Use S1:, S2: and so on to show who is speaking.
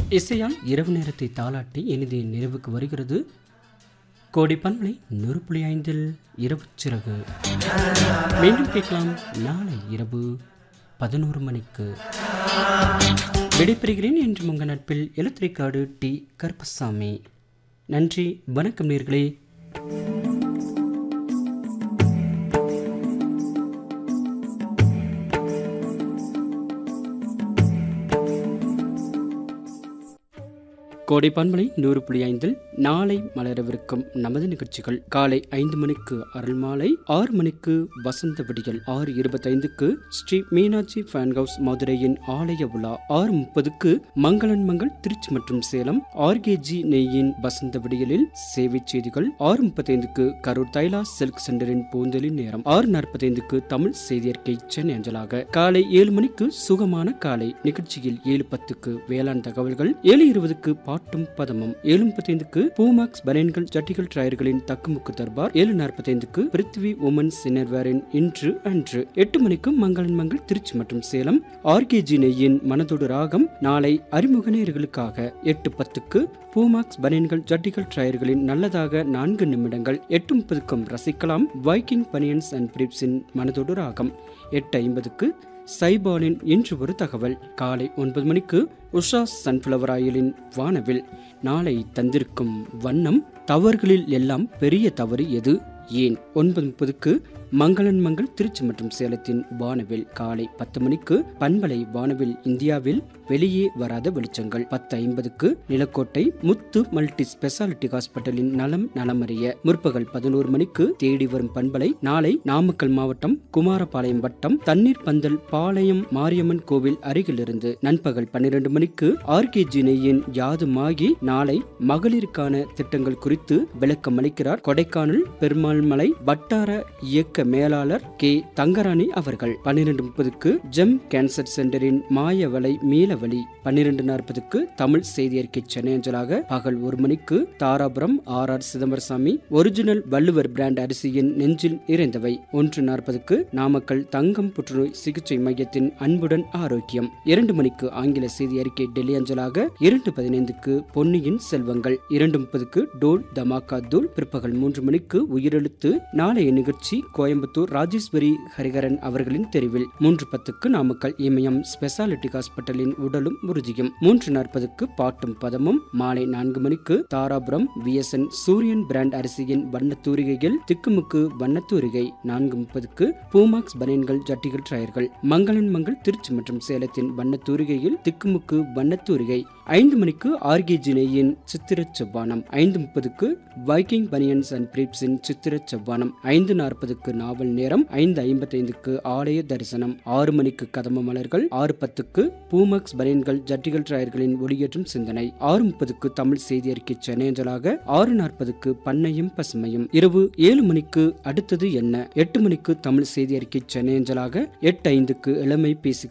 S1: இசையால் இரவு நேரத்தை தாளாட்டி இனிதே நிறைவுக்கு வருகிறது கோடி பண்பலை நூறு புள்ளி ஐந்தில் இரவு சிறகு மீண்டும் கேட்கலாம் நாளை இரவு பதினோரு மணிக்கு விடைபெறுகிறேன் என்று உங்கள் நட்பில் எழுத்துரைக்காடு டி கருப்பசாமி நன்றி வணக்கம் நேர்களே கோடை பண்பலை நூறு புள்ளி ஐந்தில் நாளை மலரவிருக்கும் நமது நிகழ்ச்சிகள் காலை ஐந்து மணிக்கு அருள் மாலை ஆறு மணிக்கு வசந்த விடியல் ஆறு இருபத்தைந்துக்கு ஸ்ரீ மீனாட்சி ஃபேன் ஹவுஸ் மதுரையின் ஆலய விழா ஆறு முப்பதுக்கு மங்களன் மங்கள் திருச்சி மற்றும் சேலம் ஆர்கேஜி நெய்யின் வசந்த விடியலில் சேவை செய்திகள் ஆறு முப்பத்தைந்துக்கு கரூர் தைலா சில்க் சென்டரின் பூந்தலின் நேரம் ஆறு நாற்பத்தைந்துக்கு தமிழ் செய்தியற்கை சென்னை அஞ்சலாக காலை ஏழு மணிக்கு சுகமான காலை நிகழ்ச்சியில் ஏழு பத்துக்கு வேளாண் தகவல்கள் ஏழு இருபதுக்கு பாட்டும் பதமும் ஏழு முப்பத்தைந்துக்கு பூமாக்ஸ் பனியன்கள் ஜட்டிகள் டிராயர்களின் தக்குமுக்கு தர்பார் ஏழு நாற்பத்தைந்துக்கு பிருத்வி உமன்ஸ் சின்னர்வேரின் இன்று அன்று எட்டு மணிக்கு மங்களன் மங்கள் திருச்சி மற்றும் சேலம் ஆர்கேஜி நெய்யின் மனதோடு ராகம் நாளை அறிமுக நேயர்களுக்காக எட்டு பத்துக்கு பூமாக்ஸ் பனியன்கள் ஜட்டிகள் டிராயர்களின் நல்லதாக நான்கு நிமிடங்கள் எட்டு முப்பதுக்கும் ரசிக்கலாம் வைக்கிங் பனியன்ஸ் அண்ட் பிரிப்ஸின் மனதோடு ராகம் எட்டு ஐம்பதுக்கு சைபாலின் இன்று ஒரு தகவல் காலை ஒன்பது மணிக்கு உஷா சன்ஃப்ளவர் ஆயிலின் வானவில் நாளை தந்திருக்கும் வண்ணம் தவறுகளில் எல்லாம் பெரிய தவறு எது ஏன் ஒன்பது முப்பதுக்கு மங்களன் மங்கள் திருச்சி மற்றும் சேலத்தின் வானவில் காலை பத்து மணிக்கு பண்பலை வானவில் இந்தியாவில் வெளியே வராத வெளிச்சங்கள் பத்து ஐம்பதுக்கு நிலக்கோட்டை முத்து மல்டி ஸ்பெஷாலிட்டி ஹாஸ்பிட்டலின் நலம் நலமறிய முற்பகல் பதினோரு மணிக்கு தேடி வரும் பண்பலை நாளை நாமக்கல் மாவட்டம் குமாரபாளையம் வட்டம் தண்ணீர் பந்தல் பாளையம் மாரியம்மன் கோவில் அருகிலிருந்து நண்பகல் பன்னிரண்டு மணிக்கு ஆர்கேஜி நெய்யின் யாதுமாகி நாளை மகளிருக்கான திட்டங்கள் குறித்து விளக்கம் அளிக்கிறார் கொடைக்கானல் பெருமாள்மலை வட்டார இயக்க மேலாளர் கே தங்கராணி அவர்கள் பன்னிரண்டு முப்பதுக்கு ஜெம் கேன்சர் சென்டரின் மாயவலை மீளவழி பன்னிரண்டு நாற்பதுக்கு தமிழ் செய்தி அறிக்கை சென்னை அஞ்சலாக பகல் ஒரு மணிக்கு Dharapuram R R Chidambarasamy original Valluvar brand அரிசியின் நெஞ்சில் இறைந்தவை ஒன்று நாற்பதுக்கு நாமக்கல் தங்கம் புற்றுநோய் சிகிச்சை மையத்தின் அன்புடன் ஆரோக்கியம் இரண்டு மணிக்கு ஆங்கில செய்தி அறிக்கை டெல்லி அஞ்சலாக இரண்டு பதினைந்துக்கு பொன்னியின் செல்வங்கள் இரண்டு முப்பதுக்கு டோல் தமாக்கா தூள் பிற்பகல் மூன்று மணிக்கு உயிரெழுத்து நாளைய நிகழ்ச்சி கோயம்புத்தூர் ராஜேஸ்வரி ஹரிகரன் அவர்களின் தெரிவில் மூன்று பத்துக்கு நாமக்கல் இமயம் ஸ்பெஷாலிட்டி ஹாஸ்பிட்டலின் உடலும் உறுதியும் மூன்று நாற்பதுக்கு பாட்டும் பதமும் மாலை நான்கு மணிக்கு தாராபுரம் விஎஸ்என் சூரியன் பிராண்ட் அரிசியின் வண்ணத்தூரிகையில் திக்குமுக்கு வண்ணத்தூரிகை நான்கு முப்பதுக்கு பூமாக்ஸ் பனியன்கள் ஜட்டிகள் டயர்கள் மங்களன் மங்கள் திருச்சி மற்றும் சேலத்தின் வண்ணத்தூரிகையில் திக்குமுக்கு வண்ணத்தூரிகை ஐந்து மணிக்கு ஆர்கேஜி நெய்யின் சித்திர செவ்வானம் ஐந்து முப்பதுக்கு வைக்கிங் பனியன்ஸ் அண்ட் பிரீப்ஸின் சித்திர செவ்வானம் ஐந்து நாற்பதுக்கு நாவல் நேரம் ஐந்து ஐம்பத்தைந்துக்கு ஆலய தரிசனம் ஆறு மணிக்கு கதம்ப மலர்கள் ஆறு பத்துக்கு பூமக்ஸ் பனியன்கள் ஜட்டிகள் டிராயர்களின் ஒளியேற்றும் சிந்தனை ஆறு முப்பதுக்கு தமிழ் செய்தி அறிக்கை சென்னையஞ்சலாக ஆறு நாற்பதுக்கு பண்ணையும் பசுமையும் இரவு ஏழு மணிக்கு அடுத்தது என்ன எட்டு மணிக்கு தமிழ் செய்தி அறிக்கை சென்னையஞ்சலாக எட்டு ஐந்துக்கு இளமை பேசுகிறது